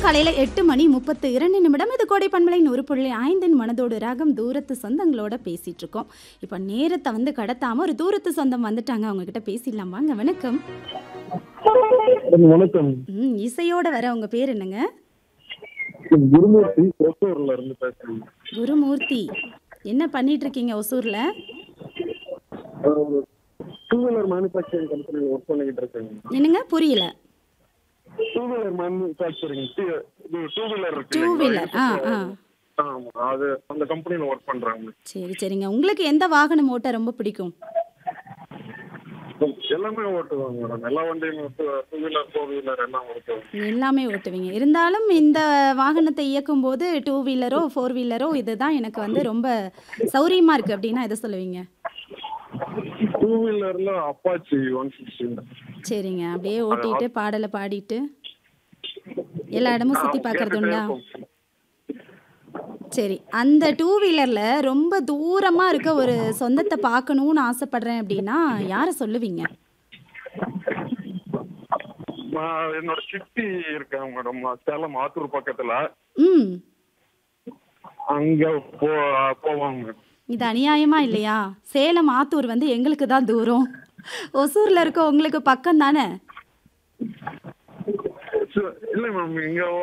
காலையில் எட்டு மணி முப்பத்து இரண்டு நிமிடம் இது கோடை பண்பலை நூறு புள்ளி ஐந்தின் மனதோடு ராகம் தூரத்து சொந்தங்களோட பேசிட்டு இருக்கோம் இப்போ நேரத்தை வந்து கடத்தாம ஒரு தூரத்து சொந்தம் வந்துட்டாங்க அவங்க கிட்ட பேசிடலாம் வாங்க வணக்கம் வணக்கம் ம் இசையோட வர உங்க பேர் என்னங்க குருமூர்த்தி திருப்பூர்ல இருந்து பேசுறேன் குருமூர்த்தி என்ன பண்ணிட்டு இருக்கீங்க ஒசூர்ல டூ வீலர் மேனுஃபேக்சரிங் கம்பெனியில் ஒர்க் பண்ணிக்கிட்டு இருக்கேன் என்னங்க புரியல டூ வீலர் மேனுஃபேக்சரிங் இது டூ வீலர் இருக்கு டூ இல்லைங்களா? வீலர் ஆ ஆ ஆமா அது அந்த கம்பெனியில் ஒர்க் பண்றாங்க சரி சரிங்க உங்களுக்கு எந்த வாகனம் ஓட்ட ரொம்ப பிடிக்கும் எல்லாமே ஓட்டுவாங்க மேடம் எல்லா வண்டியும் டூ வீலர் ஃபோர் வீலர் எல்லாம் ஓட்டுவாங்க எல்லாமே ஓட்டுவீங்க இருந்தாலும் இந்த வாகனத்தை இயக்கும் போது டூ வீலரோ ஃபோர் வீலரோ இதுதான் எனக்கு வந்து ரொம்ப சௌரியமா இருக்கு அப்படின்னா எதை சொல்லுவீங்க டூ வீலர்ல அப்பாச்சி ஒன் சிக்ஸ்டி சரிங்க அப்படியே ஓட்டிட்டு பாடலை பாடிட்டு எல்லா இடமும் சுத்தி பார்க்கறதுண்டா சரி அந்த டூ வீலர்ல ரொம்ப தூரமா இருக்க ஒரு சொந்தத்தை பார்க்கணும்னு ஆசைப்படுறேன் அப்படின்னா யாரை சொல்லுவீங்க என்னோட சித்தி இருக்காங்க மேடம் சேலம் ஆத்தூர் பக்கத்துல ம் அங்க போ போவாங்க இது அநியாயமா இல்லையா சேலம் ஆத்தூர் வந்து எங்களுக்கு தான் தூரம் ஒசூர்ல இருக்க உங்களுக்கு பக்கம் தானே இல்ல மேம் இங்க